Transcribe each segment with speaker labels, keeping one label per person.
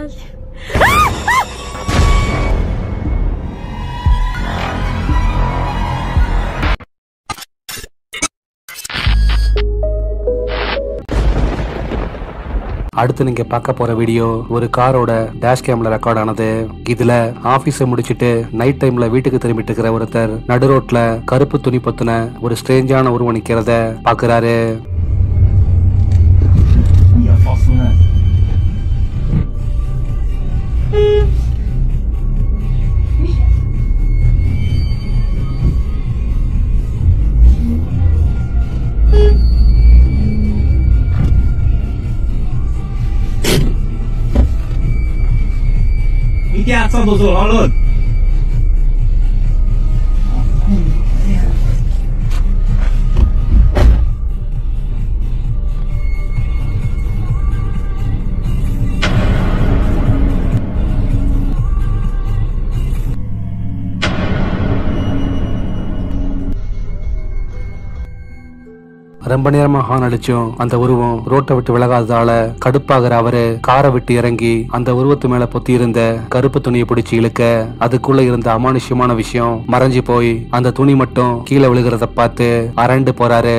Speaker 1: Astagfirullahaladzim.
Speaker 2: அடுத்து நீங்க பார்க்க போற வீடியோ ஒரு காரோட டேஷ் கேம்ல ரெக்கார்ட் ஆனது இதுல ஆபீஸ முடிச்சிட்டு நைட் டைம்ல வீட்டுக்கு திரும்பிட்டு இருக்கிற ஒருத்தர் நடு ரோட்ல கருப்பு துணி பொத்துன ஒரு ஸ்ட்ரேஞ்சான உருவம் நிக்கிறத பாக்குறாரு
Speaker 3: 你要放松了。 明天上多走好了。
Speaker 2: ரொம்ப நேரமா ஹார்ன் அடிச்சும் அந்த உருவம் ரோட்டை விட்டு விலகாததால கடுப்பாகிற அவரு காரை விட்டு இறங்கி அந்த உருவத்து மேல பொத்தி இருந்த கருப்பு துணியை பிடிச்சு இழுக்க அதுக்குள்ள இருந்த அமானுஷ்யமான விஷயம் மறைஞ்சு போய் அந்த துணி மட்டும் கீழே விழுகிறத பார்த்து அரண்டு போறாரு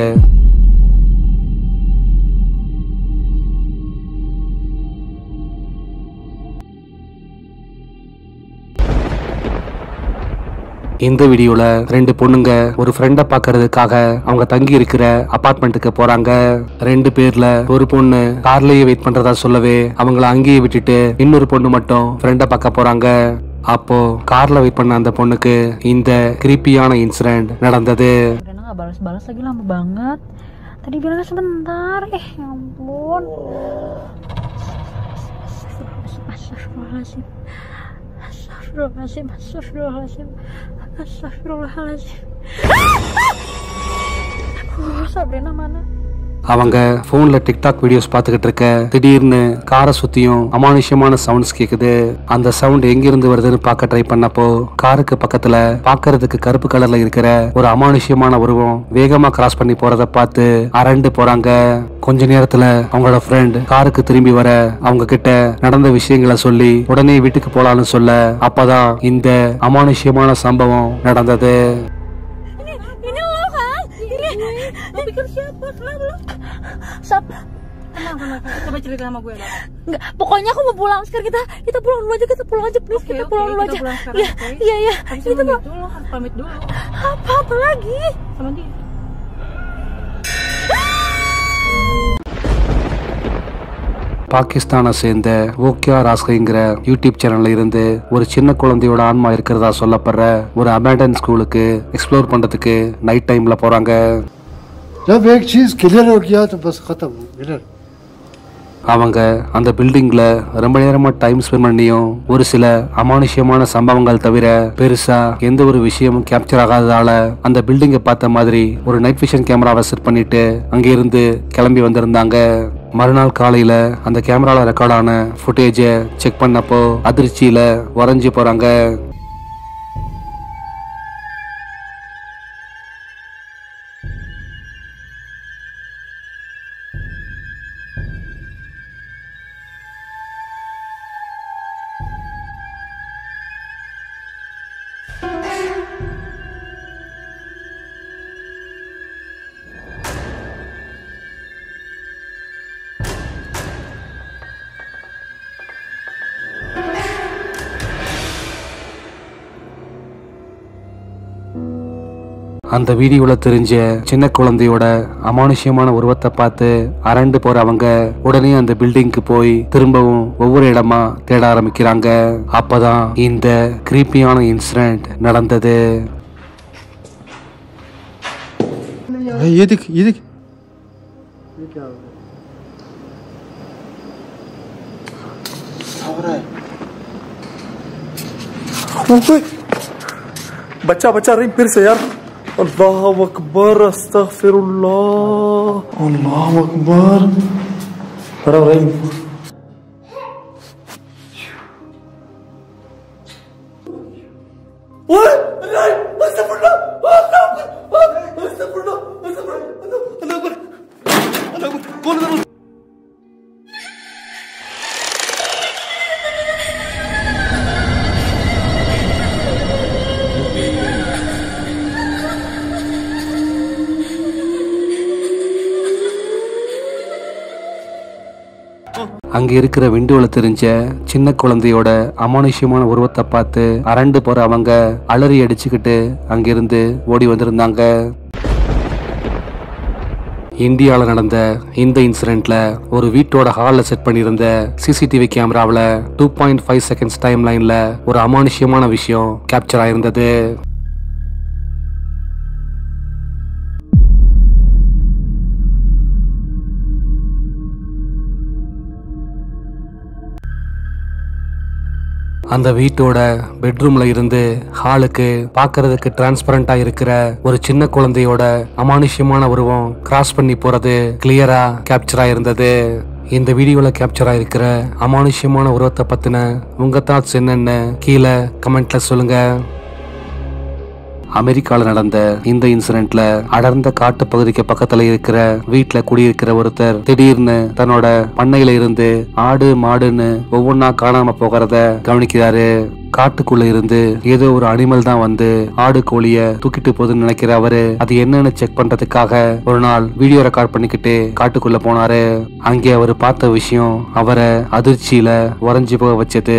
Speaker 2: இந்த வீடியோல ரெண்டு பொண்ணுங்க ஒரு ஃப்ரெண்டை பார்க்கறதுக்காக அவங்க தங்கி இருக்கிற அபார்ட்மெண்ட்டுக்கு போறாங்க ரெண்டு பேர்ல ஒரு பொண்ணு கார்லயே வெயிட் பண்றதா சொல்லவே அவங்கள அங்கேயே விட்டுட்டு இன்னொரு பொண்ணு மட்டும் ஃப்ரெண்டை பார்க்க போறாங்க அப்போ கார்ல வெயிட் பண்ண அந்த பொண்ணுக்கு இந்த கிரிப்பியான இன்சிடென்ட் நடந்தது
Speaker 1: Rena nggak balas-balas lagi lama banget. Tadi bilangnya sebentar. Eh, ya ampun. Astagfirullahaladzim. Astagfirullahaladzim. Astagfirullahaladzim. Astagfirullahaladzim. Aduh, Sabrina mana?
Speaker 2: அவங்க போன்ல டிக்டாக் வீடியோஸ் பார்த்துக்கிட்டு இருக்க திடீர்னு காரை சுத்தியும் அமானுஷ்யமான சவுண்ட்ஸ் கேக்குது அந்த சவுண்ட் எங்கிருந்து வருதுன்னு பார்க்க ட்ரை பண்ணப்போ காருக்கு பக்கத்துல பார்க்கிறதுக்கு கருப்பு கலர்ல இருக்கிற ஒரு அமானுஷ்யமான உருவம் வேகமா கிராஸ் பண்ணி போறத பார்த்து அரண்டு போறாங்க கொஞ்ச நேரத்துல அவங்களோட ஃப்ரெண்ட் காருக்கு திரும்பி வர அவங்க கிட்ட நடந்த விஷயங்களை சொல்லி உடனே வீட்டுக்கு போலான்னு சொல்ல அப்பதான் இந்த அமானுஷ்யமான சம்பவம் நடந்தது
Speaker 1: Ini, ini lo kan? Ini, lo pikir siapa? Kenapa lo? Sab,
Speaker 4: Tenang, tenang. Coba cerita sama gue, Bapak.
Speaker 1: Enggak, pokoknya aku mau pulang. Sekarang kita kita pulang dulu aja, kita pulang aja please.
Speaker 4: Oke,
Speaker 1: kita
Speaker 4: oke,
Speaker 1: pulang dulu
Speaker 4: kita
Speaker 1: aja.
Speaker 4: pulang sekarang,
Speaker 1: Iya,
Speaker 4: oke?
Speaker 1: iya, iya.
Speaker 4: Habis
Speaker 1: Kita
Speaker 4: sama
Speaker 1: mau
Speaker 4: itu lo harus pamit dulu
Speaker 1: apa apa lagi?
Speaker 4: sama dia.
Speaker 2: பாகிஸ்தானை சேர்ந்த ஓக்கியா ராஸ்கைங்கிற YouTube சேனல்ல இருந்து ஒரு சின்ன குழந்தையோட ஆன்மா இருக்கிறதா சொல்லப்படுற ஒரு அபேண்டன் ஸ்கூலுக்கு எக்ஸ்ப்ளோர் பண்றதுக்கு நைட் டைம்ல போறாங்க
Speaker 5: जब एक चीज क्लियर हो गया तो बस खत्म क्लियर
Speaker 2: அவங்க அந்த பில்டிங்ல ரொம்ப நேரமா டைம் ஸ்பெண்ட் பண்ணியும் ஒரு சில அமானுஷ்யமான சம்பவங்கள் தவிர பெருசா எந்த ஒரு விஷயமும் கேப்சர் ஆகாததால அந்த பில்டிங்கை பார்த்த மாதிரி ஒரு நைட் விஷன் கேமராவை செட் பண்ணிட்டு அங்கிருந்து கிளம்பி வந்திருந்தாங்க மறுநாள் காலையில அந்த கேமரால ரெக்கார்டான ஃபுட்டேஜை செக் பண்ணப்போ அதிர்ச்சியில உறைஞ்சு போறாங்க அந்த வீடியோல தெரிஞ்ச சின்ன குழந்தையோட அமானுஷ்யமான உருவத்தை பார்த்து அரண்டு போற அவங்க உடனே அந்த பில்டிங்க்கு போய் திரும்பவும் ஒவ்வொரு இடமா தேட ஆரம்பிக்கிறாங்க அப்பதான் இந்த கிரீப்பியான இன்சிடென்ட் நடந்தது
Speaker 5: ये देख ये देख ये क्या हो रहा है
Speaker 6: ओए बच्चा बच्चा रिंग फिर से यार अल्लाह अकबर अस्तगफिरुल्लाह अल्लाह अकबर बड़ा रिंग ओए अरे अस्तगफिरुल्लाह अस्तगफिरुल्लाह अस्तगफिरुल्लाह अस्तगफिरुल्लाह अल्लाह अकबर अल्लाह अकबर कौन है
Speaker 2: அங்க இருக்கிற விண்டோல தெரிஞ்ச சின்ன குழந்தையோட அமானுஷ்யமான உருவத்தை பார்த்து அரண்டு போற அவங்க அலறி அடிச்சுக்கிட்டு அங்கிருந்து ஓடி வந்திருந்தாங்க இந்தியாவில் நடந்த இந்த இன்சிடென்ட்ல ஒரு வீட்டோட ஹாலில் செட் பண்ணியிருந்த சிசிடிவி கேமராவில் டூ பாயிண்ட் ஃபைவ் செகண்ட்ஸ் டைம் லைன்ல ஒரு அமானுஷ்யமான விஷயம் கேப்சர் ஆயிருந்தது அந்த வீட்டோட பெட்ரூம்ல இருந்து ஹாலுக்கு பார்க்கிறதுக்கு டிரான்ஸ்பரண்டா இருக்கிற ஒரு சின்ன குழந்தையோட அமானுஷ்யமான உருவம் கிராஸ் பண்ணி போறது கிளியரா கேப்சர் ஆயிருந்தது இந்த வீடியோல கேப்சர் ஆயிருக்கிற அமானுஷ்யமான உருவத்தை பத்தின உங்க தாட்ஸ் என்னன்னு கீழே கமெண்ட்ல சொல்லுங்க அமெரிக்கால நடந்த இந்த இன்சிடென்ட்ல அடர்ந்த காட்டு பகுதிக்கு பக்கத்துல இருக்கிற வீட்ல குடியிருக்கிற ஒருத்தர் திடீர்னு தன்னோட பண்ணையில இருந்து ஆடு மாடுன்னு ஒவ்வொன்னா காணாம போகிறத கவனிக்கிறாரு காட்டுக்குள்ள இருந்து ஏதோ ஒரு அனிமல் தான் வந்து ஆடு கோழிய தூக்கிட்டு போகுதுன்னு நினைக்கிற அவரு அது என்னன்னு செக் பண்றதுக்காக ஒரு நாள் வீடியோ ரெக்கார்ட் பண்ணிக்கிட்டு காட்டுக்குள்ள போனாரு அங்கே அவர் பார்த்த விஷயம் அவரை அதிர்ச்சியில உறைஞ்சு போக வச்சது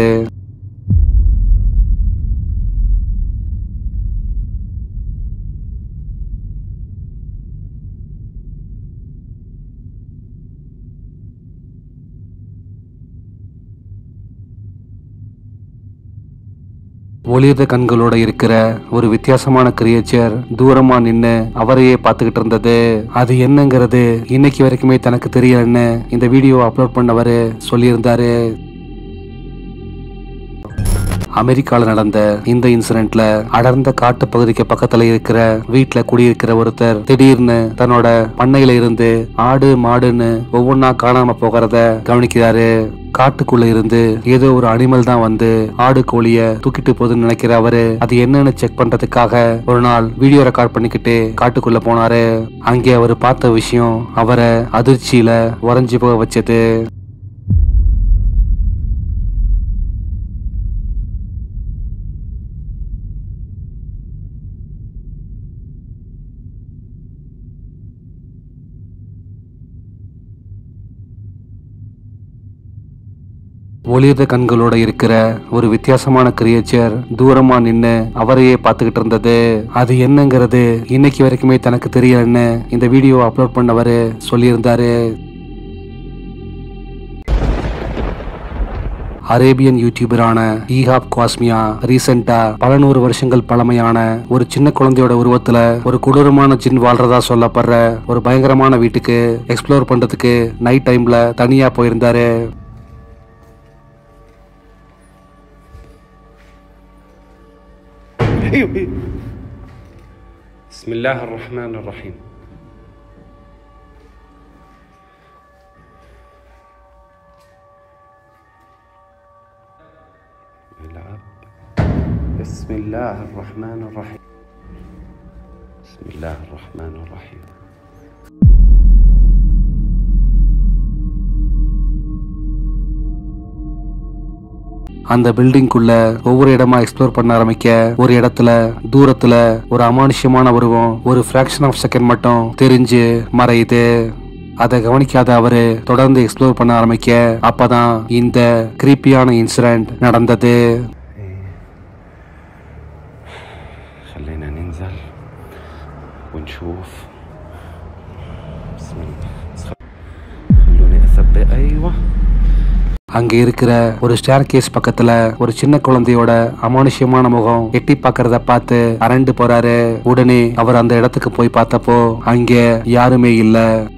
Speaker 2: ஒளிர்ந்த கண்களோட இருக்கிற ஒரு வித்தியாசமான கிரியேச்சர் தூரமா நின்னு அவரையே பார்த்துக்கிட்டு இருந்தது அது என்னங்கிறது இன்னைக்கு வரைக்குமே தனக்கு தெரியலன்னு இந்த வீடியோ அப்லோட் பண்ணவரு சொல்லியிருந்தாரு அமெரிக்கால நடந்த இந்த இன்சிடென்ட்ல அடர்ந்த காட்டு பகுதிக்கு பக்கத்துல இருக்கிற வீட்ல குடியிருக்கிற ஒருத்தர் திடீர்னு தன்னோட பண்ணையில இருந்து ஆடு மாடுன்னு ஒவ்வொன்னா காணாம போகிறத கவனிக்கிறாரு காட்டுக்குள்ள இருந்து ஏதோ ஒரு அனிமல் தான் வந்து ஆடு கோழிய தூக்கிட்டு போகுதுன்னு நினைக்கிற அவரு அது என்னன்னு செக் பண்றதுக்காக ஒரு நாள் வீடியோ ரெக்கார்ட் பண்ணிக்கிட்டு காட்டுக்குள்ள போனாரு அங்கே அவர் பார்த்த விஷயம் அவரை அதிர்ச்சியில உறைஞ்சு போக வச்சது ஒளிர்ந்த கண்களோட இருக்கிற ஒரு வித்தியாசமான கிரியேச்சர் தூரமா நின்னு அவரையே பார்த்துக்கிட்டு இருந்தது அது என்னங்கிறது இன்னைக்கு வரைக்குமே தனக்கு தெரியலன்னு இந்த வீடியோ அப்லோட் பண்ணவரு சொல்லியிருந்தாரு அரேபியன் யூடியூபரான ஈஹாப் குவாஸ்மியா ரீசெண்டா பல நூறு வருஷங்கள் பழமையான ஒரு சின்ன குழந்தையோட உருவத்துல ஒரு கொடூரமான ஜின் வாழ்றதா சொல்லப்படுற ஒரு பயங்கரமான வீட்டுக்கு எக்ஸ்ப்ளோர் பண்றதுக்கு நைட் டைம்ல தனியா போயிருந்தாரு
Speaker 7: بسم الله الرحمن الرحيم العب بسم الله الرحمن الرحيم بسم الله الرحمن الرحيم
Speaker 2: அந்த பில்டிங்குள்ள ஒவ்வொரு இடமா எக்ஸ்ப்ளோர் பண்ண ஆரம்பிக்க ஒரு இடத்துல தூரத்துல ஒரு அமானுஷ்யமான உருவம் ஒரு ஃபிராக்ஷன் ஆஃப் செகண்ட் மட்டும் தெரிஞ்சு மறையுது அதை கவனிக்காத அவரு தொடர்ந்து எக்ஸ்ப்ளோர் பண்ண ஆரம்பிக்க அப்பதான் இந்த கிரீப்பியான இன்சிடென்ட் நடந்தது
Speaker 7: خلينا ننزل ونشوف بسم الله بس خ- خلوني اثبت ايوه
Speaker 2: அங்க இருக்கிற ஒரு ஸ்டேர் கேஸ் பக்கத்துல ஒரு சின்ன குழந்தையோட அமானுஷ்யமான முகம் எட்டி பார்க்கறத பார்த்து அரண்டு போறாரு உடனே அவர் அந்த இடத்துக்கு போய் பார்த்தப்போ அங்க யாருமே இல்ல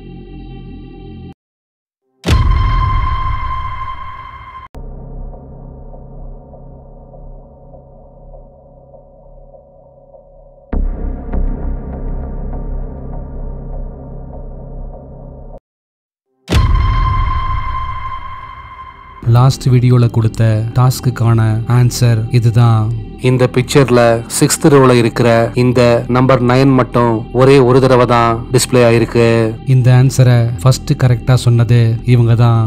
Speaker 2: லாஸ்ட் வீடியோல கொடுத்த டாஸ்க்குக்கான ஆன்சர் இதுதான் இந்த பிக்சர்ல சிக்ஸ்த் ரோல இருக்கிற இந்த நம்பர் நைன் மட்டும் ஒரே ஒரு தடவை தான் டிஸ்ப்ளே ஆயிருக்கு இந்த ஆன்சரை ஃபர்ஸ்ட் கரெக்டா சொன்னது இவங்க தான்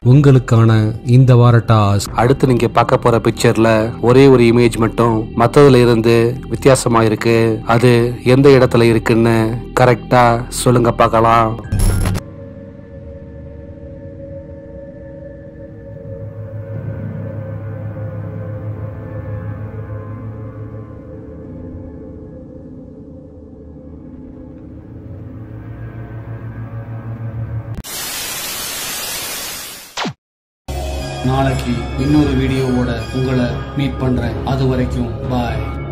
Speaker 2: உங்களுக்கான இந்த வார டாஸ்க் அடுத்து நீங்க பார்க்க போற பிக்சர்ல ஒரே ஒரு இமேஜ் மட்டும் மத்ததுல இருந்து வித்தியாசமா இருக்கு அது எந்த இடத்துல இருக்குன்னு கரெக்டா சொல்லுங்க பார்க்கலாம் நாளைக்கு இன்னொரு வீடியோவோட உங்களை மீட் பண்றேன் அது வரைக்கும் பாய்